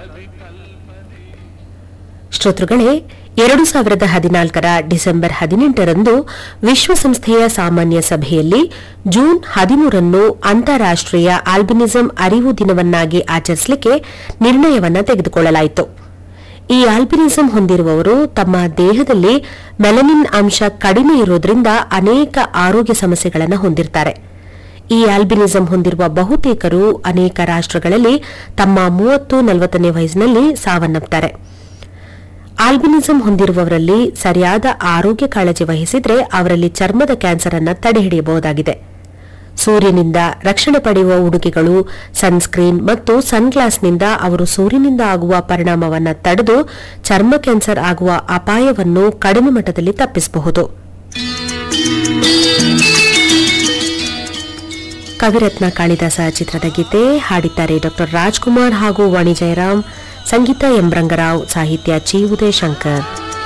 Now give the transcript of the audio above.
ಶ್ರೋತೃಗಳೇ ಎರಡು ಸಾವಿರದ ಹದಿನಾಲ್ಕರ ಡಿಸೆಂಬರ್ ಹದಿನೆಂಟರಂದು ವಿಶ್ವಸಂಸ್ಥೆಯ ಸಾಮಾನ್ಯ ಸಭೆಯಲ್ಲಿ ಜೂನ್ ಹದಿಮೂರನ್ನು ಅಂತಾರಾಷ್ಟೀಯ ಆಲ್ಬಿನಿಸಂ ಅರಿವು ದಿನವನ್ನಾಗಿ ಆಚರಿಸಲಿಕ್ಕೆ ನಿರ್ಣಯವನ್ನ ತೆಗೆದುಕೊಳ್ಳಲಾಯಿತು ಈ ಆಲ್ಬಿನಿಸಂ ಹೊಂದಿರುವವರು ತಮ್ಮ ದೇಹದಲ್ಲಿ ಮೆಲನಿನ್ ಅಂಶ ಕಡಿಮೆ ಇರೋದ್ರಿಂದ ಅನೇಕ ಆರೋಗ್ಯ ಸಮಸ್ಯೆಗಳನ್ನು ಹೊಂದಿರ್ತಾರೆ ಈ ಆಲ್ಬಿನಿಸಂ ಹೊಂದಿರುವ ಬಹುತೇಕರು ಅನೇಕ ರಾಷ್ಟ್ರಗಳಲ್ಲಿ ತಮ್ಮ ಮೂವತ್ತು ನಲವತ್ತನೇ ವಯಸ್ಸಿನಲ್ಲಿ ಸಾವನ್ನಪ್ಪುತ್ತಾರೆ ಆಲ್ಬಿನಿಸಂ ಹೊಂದಿರುವವರಲ್ಲಿ ಸರಿಯಾದ ಆರೋಗ್ಯ ಕಾಳಜಿ ವಹಿಸಿದ್ರೆ ಅವರಲ್ಲಿ ಚರ್ಮದ ಕ್ಯಾನ್ಸರ್ ಅನ್ನು ತಡೆಹಿಡಿಯಬಹುದಾಗಿದೆ ಸೂರ್ಯನಿಂದ ರಕ್ಷಣೆ ಪಡೆಯುವ ಉಡುಗೆಗಳು ಸನ್ಸ್ಕ್ರೀನ್ ಮತ್ತು ಸನ್ಗ್ಲಾಸ್ನಿಂದ ಅವರು ಸೂರ್ಯನಿಂದ ಆಗುವ ಪರಿಣಾಮವನ್ನು ತಡೆದು ಚರ್ಮ ಕ್ಯಾನ್ಸರ್ ಆಗುವ ಅಪಾಯವನ್ನು ಕಡಿಮೆ ಮಟ್ಟದಲ್ಲಿ ತಪ್ಪಿಸಬಹುದು ಕವಿರತ್ನ ಕಾಳಿದಾಸ ಚಿತ್ರದ ಗೀತೆ ಹಾಡಿದ್ದಾರೆ ಡಾ ರಾಜ್ಕುಮಾರ್ ಹಾಗೂ ವಾಣಿ ಜಯರಾಮ್ ಸಂಗೀತ ಎಂ ರಂಗರಾವ್ ಸಾಹಿತ್ಯ ಚಿ ಉದಯಶಂಕರ್